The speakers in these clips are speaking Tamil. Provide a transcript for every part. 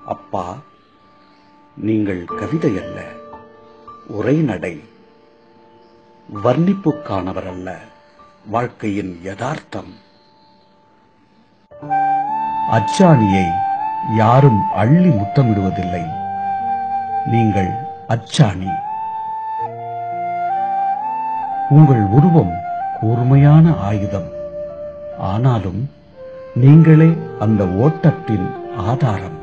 அப்பா நீங்கள் கவிதை அல்ல உரைநடை வர்ணிப்புக்கானவர் அல்ல வாழ்க்கையின் யதார்த்தம் அச்சாணியை யாரும் அள்ளி முத்தமிடுவதில்லை நீங்கள் அச்சாணி உங்கள் உருவம் கூர்மையான ஆயுதம் ஆனாலும் நீங்களே அந்த ஓட்டத்தின் ஆதாரம்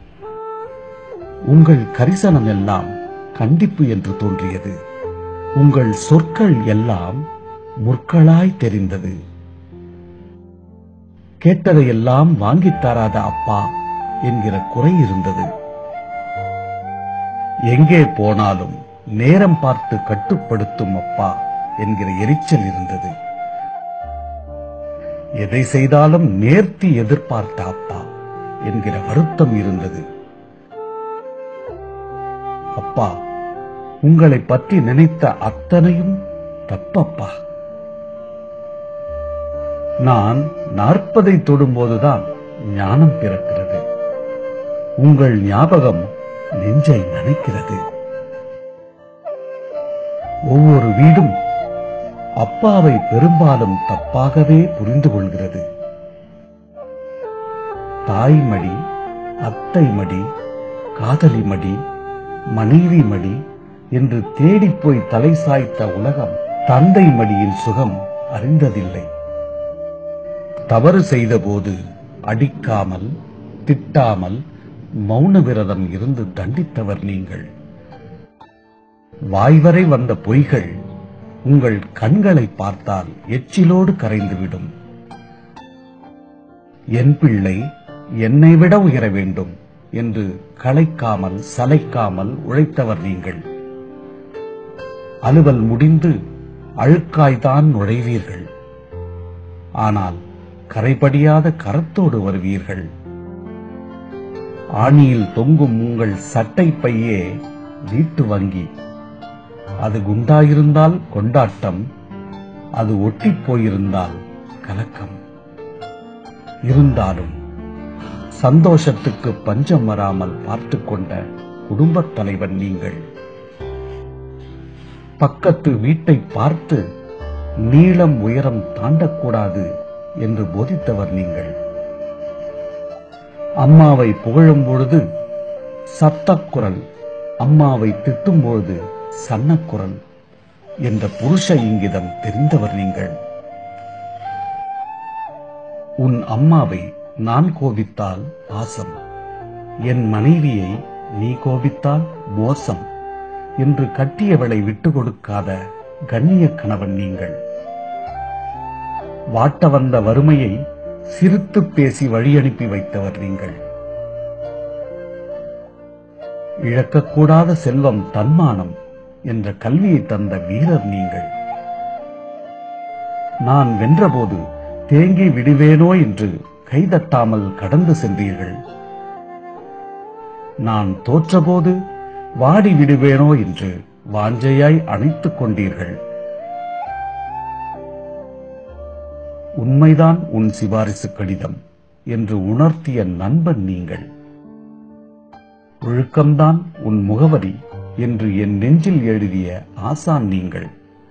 உங்கள் கரிசனம் எல்லாம் கண்டிப்பு என்று தோன்றியது உங்கள் சொற்கள் எல்லாம் முற்களாய் தெரிந்தது கேட்டதையெல்லாம் வாங்கித் தராத அப்பா என்கிற குறை இருந்தது எங்கே போனாலும் நேரம் பார்த்து கட்டுப்படுத்தும் அப்பா என்கிற எரிச்சல் இருந்தது எதை செய்தாலும் நேர்த்தி எதிர்பார்த்த அப்பா என்கிற வருத்தம் இருந்தது அப்பா உங்களை பற்றி நினைத்த அத்தனையும் தப்பப்பா நான் நாற்பதை தொடும்போதுதான் ஞானம் பிறக்கிறது உங்கள் ஞாபகம் நெஞ்சை நனைக்கிறது ஒவ்வொரு வீடும் அப்பாவை பெரும்பாலும் தப்பாகவே புரிந்து கொள்கிறது தாய்மடி அத்தை மடி காதலி மடி மனைவி மடி என்று தேடிப் போய் தலை சாய்த்த உலகம் தந்தை மடியின் சுகம் அறிந்ததில்லை தவறு செய்தபோது அடிக்காமல் திட்டாமல் மௌன விரதம் இருந்து தண்டித்தவர் நீங்கள் வாய்வரை வந்த பொய்கள் உங்கள் கண்களை பார்த்தால் எச்சிலோடு கரைந்துவிடும் என் பிள்ளை என்னை விட உயர வேண்டும் என்று களைக்காமல் சளைக்காமல் உழைத்தவர் நீங்கள் அலுவல் முடிந்து அழுக்காய்தான் நுழைவீர்கள் ஆனால் கரைபடியாத கரத்தோடு வருவீர்கள் ஆணியில் தொங்கும் உங்கள் சட்டை பையே வீட்டு வங்கி அது குண்டாயிருந்தால் கொண்டாட்டம் அது ஒட்டிப் போயிருந்தால் கலக்கம் இருந்தாலும் சந்தோஷத்துக்கு பஞ்சம் வராமல் பார்த்து கொண்ட குடும்பத் தலைவன் நீங்கள் பக்கத்து வீட்டை பார்த்து நீளம் உயரம் தாண்டக்கூடாது என்று போதித்தவர் நீங்கள் அம்மாவை புகழும் பொழுது சத்தக்குரல் அம்மாவை திட்டும் பொழுது சன்னக்குரல் என்ற புருஷ இங்கிதம் தெரிந்தவர் நீங்கள் உன் அம்மாவை நான் கோபித்தால் பாசம் என் மனைவியை நீ கோபித்தால் மோசம் என்று கட்டியவளை விட்டு கொடுக்காத கண்ணிய கணவன் நீங்கள் வாட்ட வந்த வறுமையை சிரித்து பேசி வழியனுப்பி வைத்தவர் நீங்கள் இழக்கக்கூடாத செல்வம் தன்மானம் என்ற கல்வியை தந்த வீரர் நீங்கள் நான் வென்றபோது தேங்கி விடுவேனோ என்று கைதட்டாமல் கடந்து சென்றீர்கள் நான் தோற்றபோது வாடி விடுவேனோ என்று வாஞ்சையாய் அணைத்துக் கொண்டீர்கள் உண்மைதான் உன் சிபாரிசு கடிதம் என்று உணர்த்திய நண்பன் நீங்கள் ஒழுக்கம்தான் உன் முகவரி என்று என் நெஞ்சில் எழுதிய ஆசான் நீங்கள்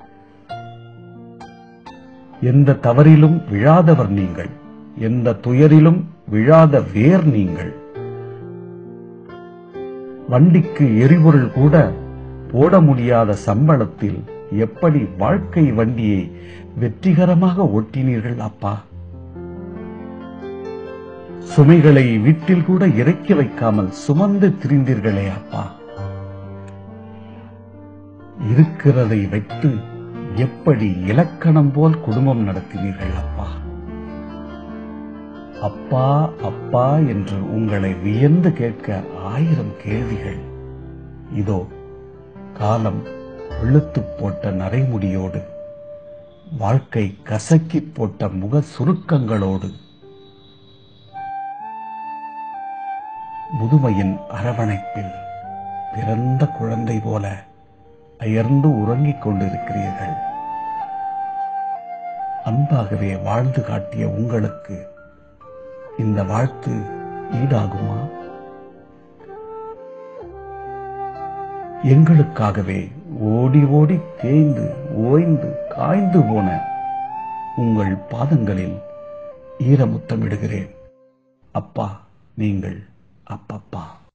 எந்த தவறிலும் விழாதவர் நீங்கள் எந்த துயரிலும் விழாத வேர் நீங்கள் வண்டிக்கு எரிபொருள் கூட போட முடியாத சம்பளத்தில் எப்படி வாழ்க்கை வண்டியை வெற்றிகரமாக ஓட்டினீர்கள் அப்பா சுமைகளை வீட்டில் கூட இறக்கி வைக்காமல் சுமந்து திரிந்தீர்களே அப்பா இருக்கிறதை வைத்து எப்படி இலக்கணம் போல் குடும்பம் நடத்தினீர்கள் அப்பா அப்பா அப்பா என்று உங்களை வியந்து கேட்க ஆயிரம் கேள்விகள் இதோ காலம் வெளுத்துப் போட்ட நரைமுடியோடு வாழ்க்கை கசக்கிப் போட்ட முக சுருக்கங்களோடு முதுமையின் அரவணைப்பில் பிறந்த குழந்தை போல அயர்ந்து உறங்கிக் கொண்டிருக்கிறீர்கள் அன்பாகவே வாழ்ந்து காட்டிய உங்களுக்கு இந்த வாழ்த்து ஈடாகுமா எங்களுக்காகவே ஓடி ஓடி தேய்ந்து ஓய்ந்து காய்ந்து போன உங்கள் பாதங்களில் ஈரமுத்தமிடுகிறேன் அப்பா நீங்கள் அப்பப்பா